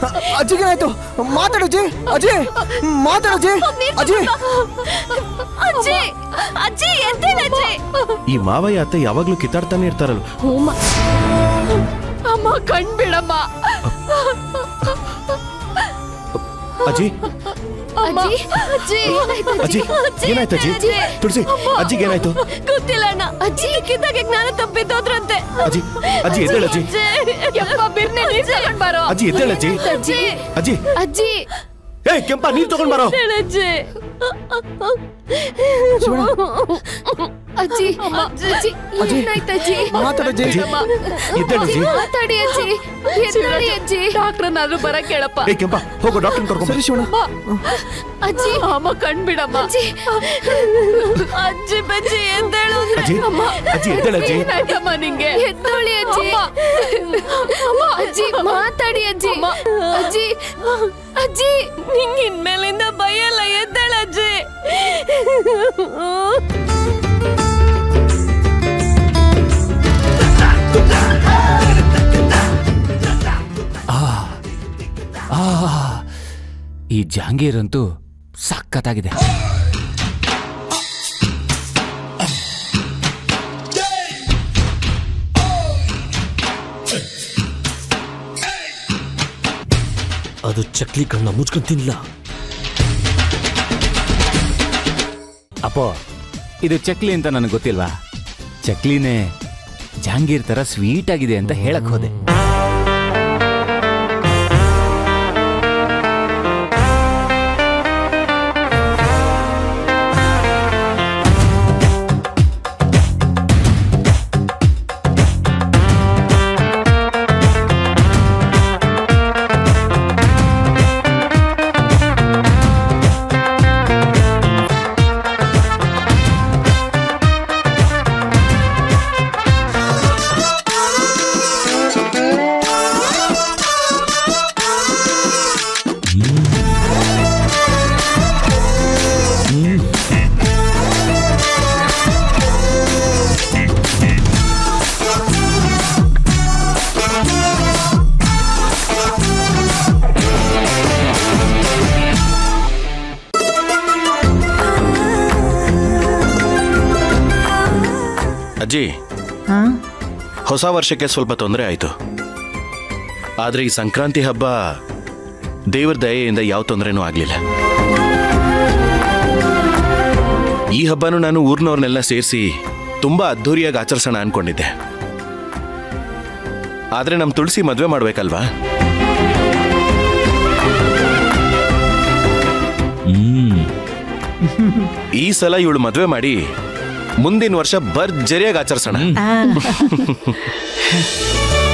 ಅಜ್ಜಿಗೇನಾಯ್ತು ಮಾತಾಡು ಅಜ್ಜಿ ಅಜ್ಜಿ ಮಾತಾಡು ಅಜ್ಜಿ ಅಜ್ಜಿ ಅಜ್ಜಿ ಅಜ್ಜಿ ಎಂತೇನಜ್ಜಿ ಈ ಮಾವಯ್ಯ ಅತ್ತೆ ಯಾವಾಗ್ಲೂ ಕಿತ್ತಾಡ್ತಾನೆ ಇರ್ತಾರಲ್ಲ ಹೋಮ ಅಮ್ಮ ಕಣ್ಬಿಡಮ್ಮ ಅಜ್ಜಿ ಅಜ್ಜಿ ಅಜ್ಜಿ ಅಜ್ಜಿ ಏನಾಯ್ತು ಅಜ್ಜಿ ತುಳಸಿ ಅಜ್ಜಿಗೆ ಏನಾಯ್ತು ಗೊತ್ತಿಲ್ಲ ಅಣ್ಣ ಅಜ್ಜಿ ಕಿತ್ತಾಗ ಜ್ಞಾನ ತಪ್ಪಿದ್ದೋದ್ರಂತೆ ಅಜ್ಜಿ ಅಜ್ಜಿ ಎದ್ದೇಳು ಅಜ್ಜಿ ಯಪ್ಪ ಬಿರ್ನೆ ನೀರ್ ತಗೊಂಡ್ ಬಾರೋ ಅಜ್ಜಿ ಎದ್ದೇಳು ಅಜ್ಜಿ ಅಜ್ಜಿ ಅಜ್ಜಿ ಅಜ್ಜಿ ಏ ಕೆಂಪ ನೀರ್ ತಗೊಂಡ್ ಬರೋ ಅಜ್ಜಿ ಅಜ್ಜಿ ಅಜ್ಜಿ ಏನಾಯ್ತು ಅಜ್ಜಿ ಮಾತಾಡು ಅಜ್ಜಿ ಎದ್ದೇಳು ಅಜ್ಜಿ ಮಾತಾಡಿ ಅಜ್ಜಿ ಎದ್ದೇಳಿ ಅಜ್ಜಿ ಡಾಕ್ಟರ್ನಾದ್ರು ಬರ ಕೇಳಪ್ಪ ಏ ಕೆಂಪ ಹೋಗು ಡಾಕ್ಟರ್ ಕರ್ಕೊಂಡ್ ಸರಿ ಶಿವಣ್ಣ ಅಜ್ಜಿ ಅಮ್ಮ ಕಣ್ಬಿಡಮ್ಮ ಅಜ್ಜಿ ಅಜ್ಜಿ ಬಜ್ಜಿ ಎದ್ದೇಳು ಅಜ್ಜಿ ಅಜ್ಜಿ ಎದ್ದೇಳು ಅಜ್ಜಿ ಏನಾಯ್ತಮ್ಮ ನಿಂಗೆ ಎದ್ದೋಳಿ ಅಜ್ಜಿ ಅಜ್ಜಿ ಮಾತಾಡಿ ಅಜ್ಜಿ ಅಜ್ಜಿ ಅಜ್ಜಿ ನಿಂಗೆ ಇನ್ಮೇಲಿಂದ ಭಯ ಎಲ್ಲ ಎದ್ದೇಳ ಅಜ್ಜಿ ಈ ಜಾಂಗೀರ್ ಅಂತೂ ಸಖತ್ತಾಗಿದೆ ಅದು ಚಕ್ಲಿ ಕಣ್ಣ ಮುಚ್ಕೊಂಡು ತಿನ್ಲ ಅಪ್ಪೋ ಇದು ಚಕ್ಲಿ ಅಂತ ನನಗೆ ಗೊತ್ತಿಲ್ವಾ ಚಕ್ಲಿನೇ ಜಾಂಗೀರ್ ತರ ಸ್ವೀಟ್ ಆಗಿದೆ ಅಂತ ಹೇಳಕ್ ಹೋದೆ ಅಜ್ಜಿ ಹೊಸ ವರ್ಷಕ್ಕೆ ಸ್ವಲ್ಪ ತೊಂದರೆ ಆಯ್ತು ಆದ್ರೆ ಈ ಸಂಕ್ರಾಂತಿ ಹಬ್ಬ ದೇವರ ದಯೆಯಿಂದ ಯಾವ ತೊಂದರೆನೂ ಆಗ್ಲಿಲ್ಲ ಈ ಹಬ್ಬನೂ ನಾನು ಊರ್ನವ್ರನ್ನೆಲ್ಲ ಸೇರಿಸಿ ತುಂಬಾ ಅದ್ಧೂರಿಯಾಗಿ ಆಚರಿಸೋಣ ಅನ್ಕೊಂಡಿದ್ದೆ ಆದ್ರೆ ನಮ್ ತುಳಸಿ ಮದ್ವೆ ಮಾಡ್ಬೇಕಲ್ವಾ ಈ ಸಲ ಇವಳು ಮದ್ವೆ ಮಾಡಿ ಮುಂದಿನ ವರ್ಷ ಭರ್ಜರಿಯಾಗಿ ಆಚರಿಸೋಣ